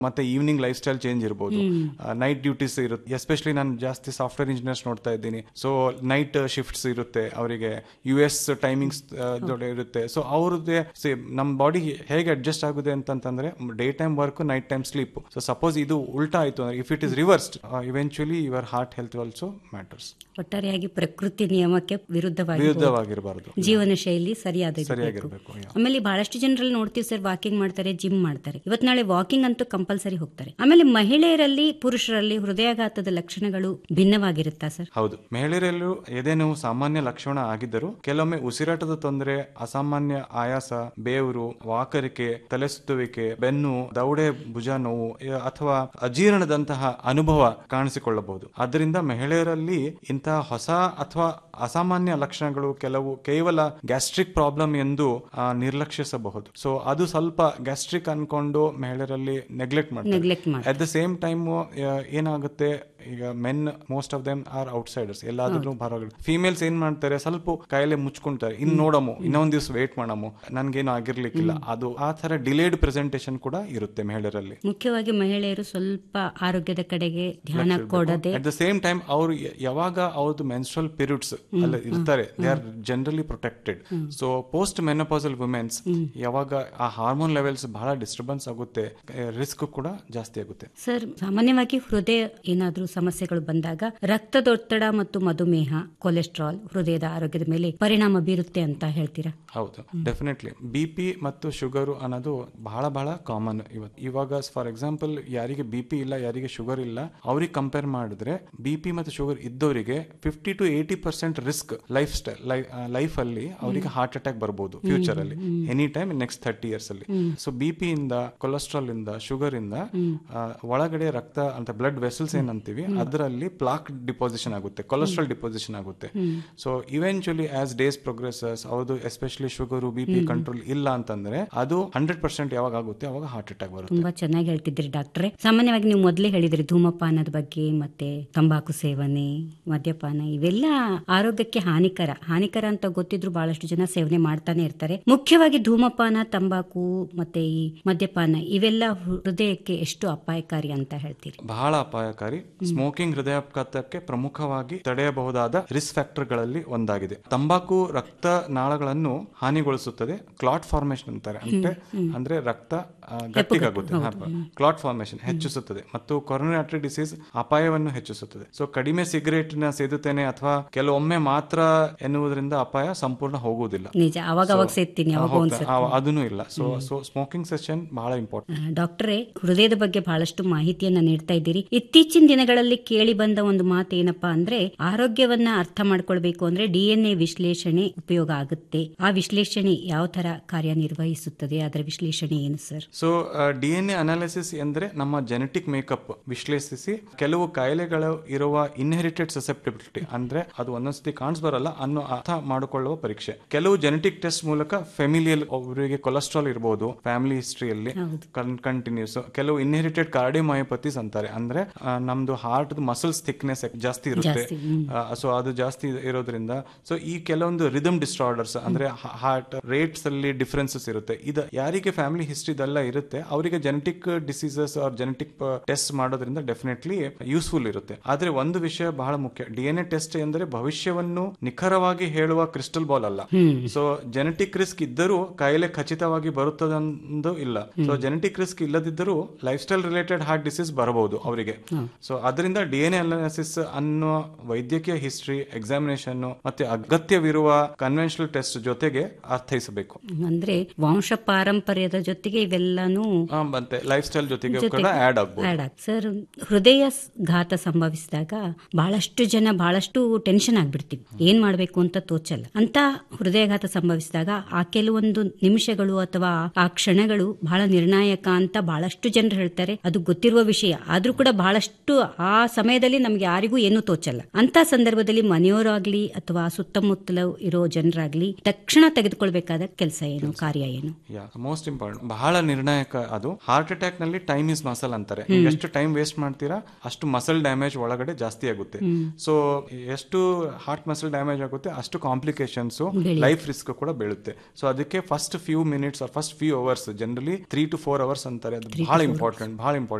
ಮತ್ತೆ evening lifestyle change ಇರ್ಬೋದು night duties ಇರುತ್ತೆ ಎಸ್ಪೆಷಲಿ ನಾನು ಜಾಸ್ತಿ ಸಾಫ್ಟ್ವೇರ್ ಇಂಜಿನಿಯರ್ಸ್ ನೋಡ್ತಾ ಇದ್ದೀನಿ ಸೊ ನೈಟ್ ಶಿಫ್ಟ್ಸ್ ಇರುತ್ತೆ ಅವರಿಗೆ ಯು ಎಸ್ ಟೈಮಿಂಗ್ಸ್ ಇರುತ್ತೆ ಸೊ ಅವ್ರದ್ದೇ ನಮ್ಮ ಬಾಡಿ ಹೇಗೆ ಅಡ್ಜಸ್ಟ್ ಆಗುತ್ತೆ ಅಂತಂತಂದ್ರೆ day time work night time sleep so suppose ಇದು ಉಲ್ಟಾ ಆಯ್ತು ಅಂದ್ರೆ if it is reversed eventually your heart health also matters ಒಟ್ಟಾರೆಯಾಗಿ ಪ್ರಕೃತಿ ನಿಯಮಕ್ಕೆ ವಿರುದ್ಧವಾಗಿ ವಿರುದ್ಧವಾಗಿರಬಾರದು ಜೀವನ ಶೈಲಿ ಸರಿಯಾದ ಇರ್ಬೇಕು. ಸರಿಯಾಗಿರ್ಬೇಕು yeah. ಆಮೇಲೆ ಬಹಳಷ್ಟು ಜನರಲ್ಲಿ ನೋಡ್ತೀವಿ ಸರ್ ವಾಕಿಂಗ್ ಮಾಡ್ತಾರೆ ಜಿಮ್ ಮಾಡ್ತಾರೆ ಇವತ್ ನಾಳೆ ವಾಕಿಂಗ್ ಅಂತೂ ಕಂಪಲ್ಸರಿ ಹೋಗ್ತಾರೆ ಆಮೇಲೆ ಮಹಿಳೆಯರಲ್ಲಿ ಪುರುಷರಲ್ಲಿ ಹೃದಯಾಘಾತದ ಲಕ್ಷಣಗಳು ಭಿನ್ನವಾಗಿರುತ್ತಾ ಸರ್ ಹೌದು ಮಹಿಳೆಯರಲ್ಲೂ ಎದೆ ನೋವು ಸಾಮಾನ್ಯ ಲಕ್ಷಣ ಆಗಿದ್ದರೂ ಕೆಲವೊಮ್ಮೆ ಉಸಿರಾಟದ ತೊಂದರೆ ಅಸಾಮಾನ್ಯ ಆಯಾಸ ಬೇವರು ವಾಕರಿಕೆ ತಲೆ ಸುತ್ತುವಿಕೆ ಬೆನ್ನು ದೌಡೆ ಭುಜ ನೋವು ಯ- ಅಥವಾ ಅಜೀರ್ಣದಂತಹ ಅನುಭವ ಕಾಣಿಸಿಕೊಳ್ಳಬಹುದು ಆದ್ದರಿಂದ ಮಹಿಳೆಯರಲ್ಲಿ ಇಂತಹ ಹೊಸ ಅಥವಾ ಅಸಾಮಾನ್ಯ ಲಕ್ಷಣಗಳು ಕೆಲವು ಕೇವಲ ಗ್ಯಾಸ್ಟ್ರಿಕ್ ಪ್ರಾಬ್ಲಮ್ ಎಂದು ಆ, ನಿರ್ಲಕ್ಷಿಸಬಹುದು ಸೊ ಅದು ಸ್ವಲ್ಪ ಗ್ಯಾಸ್ಟ್ರಿಕ್ ಅನ್ಕೊಂಡು ಮಹಿಳೆಯರಲ್ಲಿ ನೆಗ್ಲೆಕ್ಟ್ ಮಾಡ್ತಾರೆ ನೆಗ್ಲೆಕ್ಟ್ ಮಾಡಿ ಅಟ್ ದ ಸೇಮ್ ಟೈಮ್ ಏನಾಗುತ್ತೆ ಈಗ men most of them are outsiders ಎಲ್ಲಾದ್ರೂ ಹೊರಗಡೆ ಫಿಮೇಲ್ಸ್ ಏನ್ ಮಾಡ್ತಾರೆ ಸ್ವಲ್ಪ ಕಾಯಿಲೆ ಮುಚ್ಕೊಂತಾರೆ ಇನ್ ನೋಡಮು ಇನ್ನೊಂದ್ ದಿವ್ಸ ವೇಟ್ ಮಾಡಮು ನನ್ಗೇನು ಆಗಿರ್ಲಿಕ್ಕಿಲ್ಲ ಅದು ಆ ತರ ಡಿಲೇಡ್ ಪ್ರೆಸೆಂಟೇಶನ್ ಕೂಡ ಇರುತ್ತೆ ಮಹಿಳೆಯರಲ್ಲಿ ಮುಖ್ಯವಾಗಿ ಮಹಿಳೆಯರು ಸ್ವಲ್ಪ ಆರೋಗ್ಯದ ಕಡೆಗೆ ಧ್ಯಾನ ಕೊಡದೆ ಅಟ್ ದ ಸೇಮ್ ಟೈಮ್ ಅವ್ರು ಯ- ಯಾವಾಗ ಅವ್ರದ್ದು ಮೆನ್ಸ್ಟ್ರಲ್ ಪೀರಿಯಡ್ಸ್ ಅಲ್ಲ ಇರ್ತಾರೆ they are generally protected so post menopausal womens ಯಾವಾಗ ಆ ಹಾರ್ಮೋನ್ ಲೆವೆಲ್ಸ್ ಬಹಳ ಡಿಸ್ಟರ್ಬೆನ್ಸ್ ಆಗುತ್ತೆ ರಿಸ್ಕ್ ಕೂಡ ಜಾಸ್ತಿ ಆಗುತ್ತೆ ಸರ್ ಸಾಮಾನ್ಯವಾಗಿ ಹೃದಯ ಏನಾದ್ರೂ ಸಮಸ್ಯೆಗಳು ಬಂದಾಗ ರಕ್ತದೊತ್ತಡ ಮತ್ತು ಮಧುಮೇಹ ಕೊಲೆಸ್ಟ್ರಾಲ್ ಹೃದಯದ ಆರೋಗ್ಯದ ಮೇಲೆ ಪರಿಣಾಮ ಬೀರುತ್ತೆ ಅಂತ ಹೇಳ್ತೀರಾ ಹೌದು ಡೆಫಿನೆಟ್ಲಿ ಬಿ ಪಿ ಮತ್ತು ಶುಗರು ಅನ್ನೋದು ಬಹಳ ಬಹಳ ಕಾಮನ್ ಇವತ್ತು ಇವಾಗ ಫಾರ್ ಎಕ್ಸಾಂಪಲ್ ಯಾರಿಗೆ ಬಿ ಪಿ ಇಲ್ಲ ಯಾರಿಗೆ ಶುಗರ್ ಇಲ್ಲ ಅವ್ರಿಗೆ ಕಂಪೇರ್ ಮಾಡಿದ್ರೆ ಬಿ ಪಿ ಮತ್ತು ಶುಗರ್ ಇದ್ದವರಿಗೆ fifty to eighty percent risk lifestyle life ಅಲ್ಲಿ ಅವರಿಗೆ ಹಾರ್ಟ್ ಅಟ್ಯಾಕ್ ಬರ್ಬೋದು ಫ್ಯೂಚರ್ ಅಲ್ಲಿ any time next thirty years ಅಲ್ಲಿ ಸೊ ಬಿ ಪಿ ಇಂದ ಕೊಲೆಸ್ಟ್ರಾಲ್ ಇಂದ ಶುಗರ್ ಇಂದ ಆ, ಒಳಗಡೆ ರಕ್ತ ಅಂತ ಬ್ಲಡ್ ವೆಸಲ್ಸ್ ಏನಂತೀವಿ ಅದರಲ್ಲಿ ಪ್ಲಾಕ್ ಡಿಪೋಸಿಷನ್ ಆಗುತ್ತೆ ಕೊಲೆಸ್ಟ್ರಾಲ್ ಡಿಪೋಸಿಷನ್ ಆಗುತ್ತೆ so eventually as days progresses ಅವ್ರದ್ದು especially sugar B P control ಇಲ್ಲ ಅಂತಂದ್ರೆ ಅದು ಹಂಡ್ರೆಡ್ ಪರ್ಸೆಂಟ್ ಯಾವಾಗ ಆಗುತ್ತೆ ಅವಾಗ ಹಾರ್ಟ್ ಅಟ್ಯಾಕ್ ಬರುತ್ತೆ ತುಂಬಾ ಚೆನ್ನಾಗಿ ಹೇಳ್ತಿದ್ರಿ ಡಾಕ್ಟ್ರೆ ಸಾಮಾನ್ಯವಾಗಿ ನೀವು ಮೊದಲೇ ಹೇಳಿದ್ರಿ ಧೂಮಪಾನದ ಬಗ್ಗೆ ಮತ್ತೆ ತಂಬಾಕು ಸೇವನೆ ಮದ್ಯಪಾನ ಇವೆಲ್ಲ ಆರೋಗ್ಯಕ್ಕೆ ಹಾನಿಕರ ಹಾನಿಕರ ಅಂತ ಗೊತ್ತಿದ್ರು ಬಹಳಷ್ಟು ಜನ ಸೇವನೆ ಮಾಡ್ತಾನೆ ಇರ್ತಾರೆ ಮುಖ್ಯವಾಗಿ ಧೂಮಪಾನ ತಂಬಾಕು ಮತ್ತೆ ಈ ಮದ್ಯಪಾನ ಇವೆಲ್ಲ ಹೃದಯಕ್ಕೆ ಎಷ್ಟು ಅಪಾಯಕಾರಿ ಅಂತ ಹೇಳ್ತೀರಿ ಬಹಳ ಅಪಾಯಕಾರಿ ಸ್ಮೋಕಿಂಗ್ ಹೃದಯಾಘಾತಕ್ಕೆ ಪ್ರಮುಖವಾಗಿ ತಡೆಯಬಹುದಾದ ರಿಸ್ಕ್ ಫ್ಯಾಕ್ಟರ್ ಗಳಲ್ಲಿ ಒಂದಾಗಿದೆ ತಂಬಾಕು ರಕ್ತ ನಾಳಗಳನ್ನು ಹಾನಿಗೊಳಿಸುತ್ತದೆ ಕ್ಲಾಟ್ ಫಾರ್ಮೇಶನ್ ಅಂತಾರೆ ಅಂದ್ರೆ ಅಂದ್ರೆ ರಕ್ತ ಆ, ಗಟ್ಟಿಗಾಗುತ್ತೆ ಕ್ಲಾಟ್ ಫಾರ್ಮೇಶನ್ ಹೆಚ್ಚಿಸುತ್ತದೆ ಮತ್ತು ಕೊರೋನರಿ ಆರ್ಟರಿ ಡಿಸೀಸ್ ಅಪಾಯವನ್ನು ಹೆಚ್ಚಿಸುತ್ತದೆ ಸೊ ಕಡಿಮೆ ಸಿಗರೇಟ್ ನ ಸೇದುತ್ತೇನೆ ಅಥವಾ ಕೆಲವೊಮ್ಮೆ ಮಾತ್ರ ಎನ್ನುವುದರಿಂದ ಅಪಾಯ ಸಂಪೂರ್ಣ ಹೋಗುವುದಿಲ್ಲ ನಿಜ ಅವಾಗ ಅವಾಗ ಸೇರ್ತೀನಿ ಅವಾಗ ಹೋಗ್ತಾ- ಒಂದ್ಸತಿ ಆ- ಅದನ್ನೂ ಇಲ್ಲ ಸೊ ಸೊ ಸ್ಮೋಕಿಂಗ್ ಸೆಷನ್ ಬಹಳ ಇಂಪಾರ್ಟೆಂಟ್ ಆ, ಡಾಕ್ಟ್ರೇ ಹೃದಯದ ಬಗ್ಗೆ ಬಹಳಷ್ಟು ಮಾಹಿತಿಯನ್ನ ನೀಡ್ತಾ ಇದ್ದೀರಿ ಇತ್ತೀಚಿನ ದಿನಗಳಲ್ಲಿ ಕೇಳಿ ಬಂದ ಒಂದು ಮಾತು ಏನಪ್ಪಾ ಅಂದ್ರೆ ಆರೋಗ್ಯವನ್ನ ಅರ್ಥ ಮಾಡ್ಕೊಳ್ಬೇಕು ಅಂದ್ರೆ ಡಿಎನ್ಎ ವಿಶ್ಲೇಷಣೆ ಉಪಯೋಗ ಆಗುತ್ತೆ ಆ ವಿಶ್ಲೇಷಣೆ ಯಾವ ತರ ಕಾರ್ಯನಿರ್ವಹಿಸುತ್ತದೆ ಅದರ ವಿಶ್ಲೇಷಣೆ ಏನು sir so D N A analysis ಎಂದ್ರೆ ನಮ್ಮ ಜೆನೆಟಿಕ್ ಮೇಕಪ್ ವಿಶ್ಲೇಷಿಸಿ ಕೆಲವು ಕಾಯಿಲೆಗಳು ಇರುವ ಇನ್ಹೆರಿಟೆಡ್ ಸಸೆಪ್ಟಿಬಿಲಿಟಿ ಅಂದ್ರೆ ಅದು ಒಂದೊಂದ್ಸತಿ ಕಾಣಿಸ್ ಬರಲ್ಲ ಅನ್ನೋ ಅರ್ಥ ಮಾಡಿಕೊಳ್ಳುವ ಪರೀಕ್ಷೆ ಕೆಲವು ಜೆನೆಟಿಕ್ ಟೆಸ್ಟ್ ಮೂಲಕ ಫೆಮಿಲಿಯಲ್ ಅವರಿಗೆ ಕೊಲೆಸ್ಟ್ರಾಲ್ ಇರಬಹುದು ಫ್ಯಾಮಿಲಿ ಹಿಸ್ಟ್ರಿಯಲ್ಲಿ ಕಂಟಿನ್ಯೂಸ್ ಕೆಲವು ಇನ್ಹೆರಿಟೆಡ್ ಕಾರ್ಡಿಯೋಮಯೋಪತೀಸ್ ಅಂತಾರೆ ಅಂದ್ರೆ ಆ, ನಮ್ದು ಹಾರ್ಟ್ ಮಸಲ್ಸ್ ಥಿಕ್ನೆಸ್ ಜಾಸ್ತಿ ಇರುತ್ತೆ ಜಾಸ್ತಿ, ಸೊ ಅದು ಜಾಸ್ತಿ ಇರೋದ್ರಿಂದ ಸೊ ಈ ಕೆಲವೊಂದು ರಿದಮ್ ಡಿಸ್ಟಾರ್ಡರ್ಸ್ ಅಂದ್ರೆ ಹಾರ್ಟ್ ರೇಟ್ಸ್ ಅಲ್ಲಿ ಡಿಫ್ರೆನ್ಸಸ್ ಇರುತ್ತೆ ಇದು ಯಾರಿಗೆ ಫ್ಯಾಮಿಲಿ ಹಿಸ್ಟ್ರಿ ಇದೆಲ್ಲ ಇರುತ್ತೆ ಅವರಿಗೆ genetic diseases are genetic test ಮಾಡೋದ್ರಿಂದ ಡೆಫಿನೆಟ್ಲಿ ಯೂಸ್ಫುಲ್ ಇರುತ್ತೆ ಆದ್ರೆ ಒಂದು ವಿಷಯ ಬಹಳ ಮುಖ್ಯ ಡಿ ಎನ್ ಎ ಟೆಸ್ಟ್ ಎಂದರೆ ಭವಿಷ್ಯವನ್ನು ನಿಖರವಾಗಿ ಹೇಳುವ ಕ್ರಿಸ್ಟಲ್ ಬಾಲ್ ಅಲ್ಲ ಸೊ ಜೆನೆಟಿಕ್ ರಿಸ್ಕ್ ಇದ್ದರೂ ಕಾಯಿಲೆ ಖಚಿತವಾಗಿ ಬರುತ್ತದಂದು ಇಲ್ಲ ಸೊ ಜೆನೆಟಿಕ್ ರಿಸ್ಕ್ ಇಲ್ಲದಿದ್ದರೂ lifestyle related heart disease ಬರಬಹುದು ಅವರಿಗೆ ಸೊ ಅದರಿಂದ ಡಿ ಎನ್ ಎ ಅನಾಲಿಸಿಸ್ ಅನ್ನೋ ವೈದ್ಯಕೀಯ ಹಿಸ್ಟ್ರಿ ಎಕ್ಸಾಮಿನೇಷನ್ ಮತ್ತೆ ಅಗತ್ಯವಿರುವ ಕನ್ವೆನ್ಷನಲ್ ಟೆಸ್ಟ್ ಜೊತೆಗೆ ಅರ್ಥೈಸಬೇಕು ಅಂದ್ರೆ ವಂಶ ಪಾರಂಪರ್ಯದ ಜೊತೆಗೆ ಇವೆಲ್ಲಾನು ಆ, ಮತ್ತೆ ಲೈಫ್ ಸ್ಟೈಲ್ ಜೊತೆಗೆ ಕೂಡ ಆಡ್ ಆಗ್ಬೋದು ಆಡ್ ಆಗ್- ಸರ್ ಹೃದಯ ಸ್- ಘಾತ ಸಂಭವಿಸಿದಾಗ ಬಹಳಷ್ಟು ಜನ ಬಹಳಷ್ಟು ಟೆನ್ಷನ್ ಆಗ್ಬಿಡ್ತೀವಿ ಏನ್ ಮಾಡ್ಬೇಕು ಅಂತ ತೋಚಲ್ಲ ಅಂತ ಹೃದಯಘಾತ ಸಂಭವಿಸಿದಾಗ ಆ ಕೆಲವೊಂದು ನಿಮಿಷಗಳು ಅಥವಾ ಆ ಕ್ಷಣಗಳು ಬಹಳ ನಿರ್ಣಾಯಕ ಅಂತ ಬಹಳಷ್ಟು ಜನರು ಹೇಳ್ತಾರೆ ಅದು ಗೊತ್ತಿರುವ ವಿಷಯ ಆದ್ರೂ ಕೂಡ ಬಹಳಷ್ಟು ಆ ಸಮಯದಲ್ಲಿ ನಮ್ಗೆ ಯಾರಿಗೂ ಏನೂ ತೋಚಲ್ಲ ಅಂತ ಸಂದರ್ಭದಲ್ಲಿ ಮನೆಯವರಾಗ್ಲಿ ಅಥವಾ ಸುತ್ತಮುತ್ತಲ ಇರೋ ಜನರಾಗ್ಲಿ ತಕ್ಷಣ ತೆಗೆದುಕೊಳ್ಬೇಕಾದ ಕೆಲಸ ಏನು ಕಾರ್ಯ ಏನು ಯಾ ಮೋಸ್ಟ್ ಇಂಪಾರ್ಟೆಂಟ್ ಬಹಳ ನಿರ್ಣಾಯಕ ಅದು ಹಾರ್ಟ್ ಅಟ್ಯಾಕ್ ನಲ್ಲಿ ಟೈಮ್ ಇಸ್ ಮಸಲ್ ಅಂತಾರೆ ನೀವು ಎಷ್ಟು ಟೈಮ್ ವೇಸ್ಟ್ ಮಾಡ್ತೀರಾ ಅಷ್ಟು ಮಸಲ್ ಡ್ಯಾಮೇಜ್ ಒಳಗಡೆ ಜಾಸ್ತಿ ಆಗುತ್ತೆ ಸೊ ಎಷ್ಟು ಹಾರ್ಟ್ ಮಸಲ್ ಡ್ಯಾಮೇಜ್ ಆಗುತ್ತೆ ಅಷ್ಟು ಕಾಂಪ್ಲಿಕೇಶನ್ಸ್ ಲೈಫ್ ರಿಸ್ಕ್ ಕೂಡ ಬೀಳುತ್ತೆ ಸೊ ಅದಕ್ಕೆ first few minutes first few hours generally three to four hours ಅಂತಾರೆ ಅದು ಬಹಳ ಬಹಳ ಇಂಪಾರ್ಟೆಂಟ್ ಬಹಳ ಇಂಪಾರ್ಟೆಂಟ್